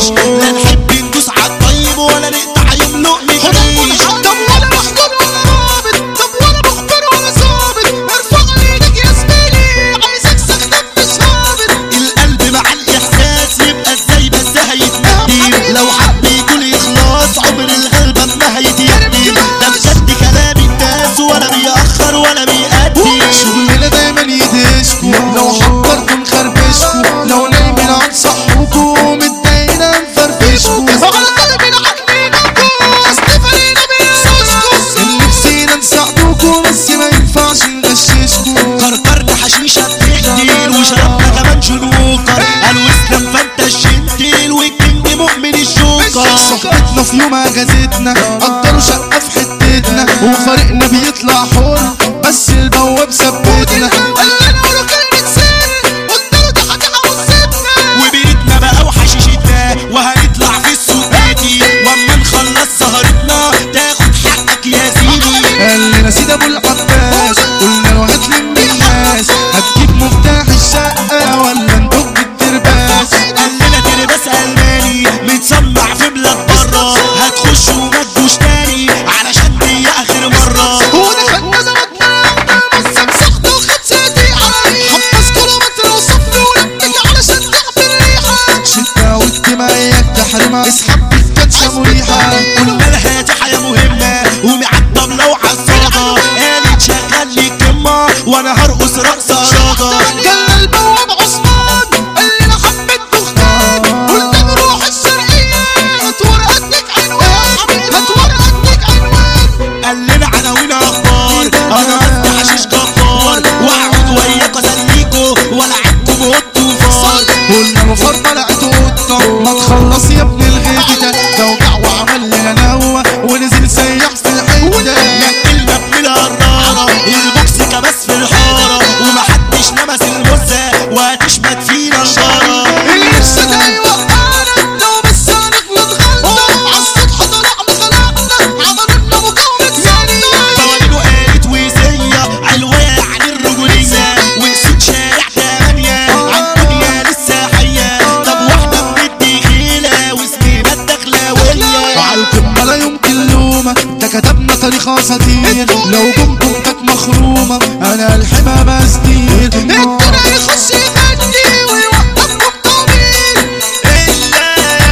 لا نحب ندوس على الطيب ولا نقطع يملق نجريش طب ولا محضر ولا رابط طب ولا مخبر ولا ظابط ارفع ايدك يا زميلي عايزك سخنك مش هابط القلب مع الاحساس يبقى ازاي بس هيتندم لو حب يقول يخلص عمر الغلبة ما هيتيتم ده بجد كلام الناس ولا بيأخر ولا بيقدم شغلنا دايما يدشكو لو حضرتوا نخربشكو لو نايمين هنصحوكو متضايقين هنفرفشكو على قلبنا عقلينكو استفرينا بيسوسكو اللي نفسينا نساعدوكو بس ما ينفعش نغششكو كركرنا حشيشة بتحديل وشربنا كمان جنوكر قالوا اسلام فانت الشنتيل والكينج مؤمن الشوكر صحبتنا في يوم اجازتنا قدروا شقة في حتتنا وفريقنا بيطلع حر بس البواب ثبتنا قال لنا قولوا كلمة سر قدروا ده هتعوز سيبنا وبيتنا بقى وحشيشتنا وهنطلع في السوق نادي واما نخلص سهرتنا تاخد حقك يا سيدي قال لنا سيد ابو العباس قلنا له هات لي الناس هتجيب مفتاح الشقة ولا انتوا بالترباس قال لنا ترباس الماني متصنع في بلاد بره هتخش وما تجوش تاني علشان دي اخر مره ودخلنا زودنا بس مسحت وخدتي علي حفظ كيلومتر وصفر ولبك علشان تعبر ريحة شتا واجتماعية تحرمها اسحب بالكاتشة مريحة قلنا لها دي حياة مهمة ومعطب لو عالصادة قالت شغل لي كمة وانا هرقص رقصة رادة قال البواب عثمان قال لنا حبيت دختان قلت نروح الشرقية هتورقتك عنوان هتورقتك عنوان قال لنا عناوين اخبار انا قصدي حشيش جبار واقعد وياكوا اسليكوا والعبكوا بهوت وفار قلنا له فار طلعت قطة ما تخلص يا ابن الغيط ده ده وجع وعمل لنا نوة ونزل سيح في الحتة نقلنا بميل الرارة البوكس كبس في الحارة ومحدش لمس المزة وهتشمت فينا الغارة القرش ده يوقعنا لو بس هنغلط غلطة عالسطح طلعنا خلقنا عملوا لنا مقاومة ثانية قوانينه قالت ويسية علوية يعني الرجولية وقصود شارع تمانية عالدنيا لسه حية طب واحدة من الدخيلة واسمنا الدخلاوية عالقمة لا يمكن لومة ده كتبنا تاريخ اساطير لو جمكم كانت مخرومة انا الحمى بسدير الدنيا يخش يغني ويوقفكم طويل إلا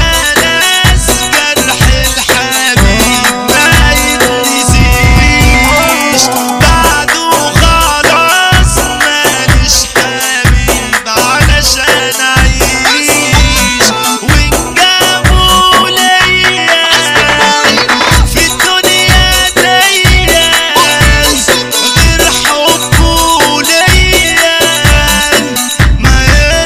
ناس جرح الحبيب ما يتنسيش بعده خلاص ماليش حبيب علشان أعيش وإن جابوا ليا في الدنيا ديا غير حبه ليا ما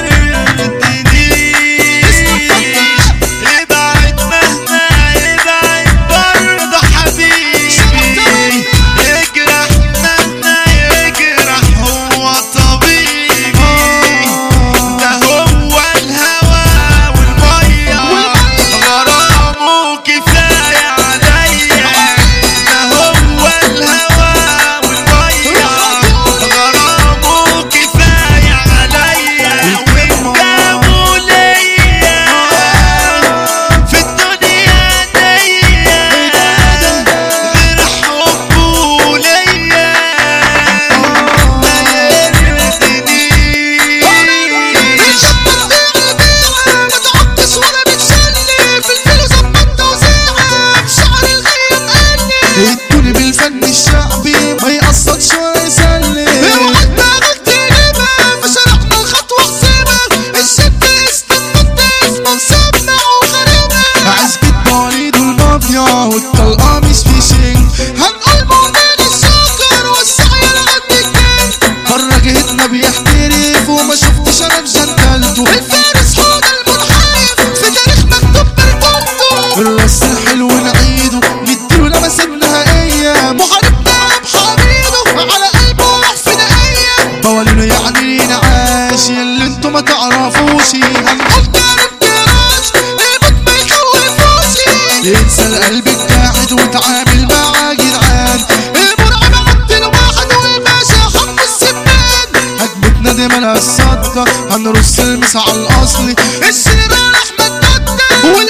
يردنيش ابعد مهما يبعد برضه حبيبي يجرح مهما يجرح هو طبيبي ده هو الهوى والمية غرامه كفاية عليا ده هو الهوى والمية غرامه كفاية عليا وإن جابوا ليا في الدنيا ديا غير حبه ليا ما يردنيش ما تعطش ولا بتشلي في الفلوس ظبطت وزيعة بشعر الغيم قلي ادوني بالفن الشعبي ما يقصدش ولا يسلي اوعى دماغك تجيبها فشرحنا الخطوة حسابها الشد استنبط اسمه مسمع وغريبة عزبة مواليد والمافيا والطلقة مش في شيء هنقول مؤمن الشاكر والسعي لغد الجن بره جهتنا بيحترف وما شفتش انا بجنتلته الفارس حوض المنحرف في تاريخ مكتوب برجولته الراس الحلو نعيده نديله لمسة نهائية محاربنا بحبيبه على قلبه راح فدائية بوالينه يعني لينا عاش اللي انتوا ما تعرفوش هنقول ضرب جراش الموت ما يخوفوش انسى القلب الجاحد وتعامل مع جدعان المرعب عبد الواحد والباشا حب السمان هجمتنا دي مالها الصدى هنرص المس على الاصلي السينما احمد ندى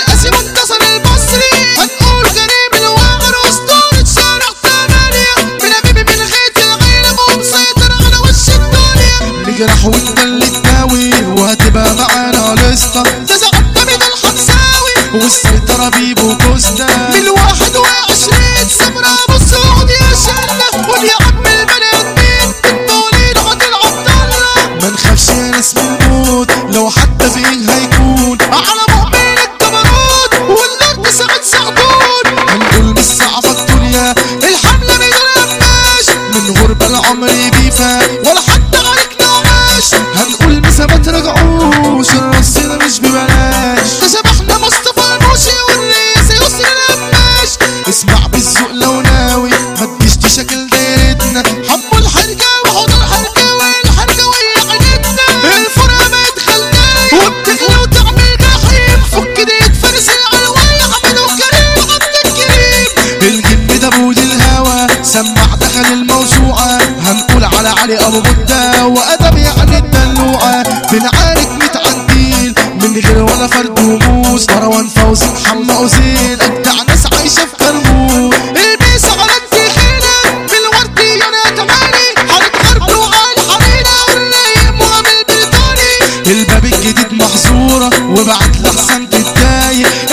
والسيطرة بيبو كوستا من الواحد وعشرين سمرة بالسعود يا شلة قول يا عم البلد مين بالطولين هتلعب ضلة ما نخافش يا ناس من الموت لو حتى فين هيكون على مؤمن الجبروت والارض سعد سعدون هنقول مش صعبة الدنيا الحملة ما يغلبناش من غربة العمر بيفا ولا حتى عليك نعاش هنقول مسا ما ترجعوش الرصيدة مش ببلاش ده شبحنا مصطفى الموشي والرئيس يسر القماش اسمع بالذوق لو ناوي ما تجيش تشكل دايرتنا حبوا الحركة وحوض الحركة والحركة وهي عينتنا الفرقة ما يتخلناش وبتغلى وتعمل جحيم فك ديت فارس العلوية حمد وكريم عبد الكريم الجن ده بود الهوى سمع دخل الموسوعة هنقول على علي ابو بودة وادب يعني الدلوعة بنعارك متعدين من غير ولا فرد وموس مروان فوزي محمد حسين اجدع ناس عايشة في كرموز البيس على التخينة بالورد يا نات عالي حارة غرب وعالي حرينا والرايق مؤمن بريطاني الباب الجديد محظورة وبعت لحسن تتضايق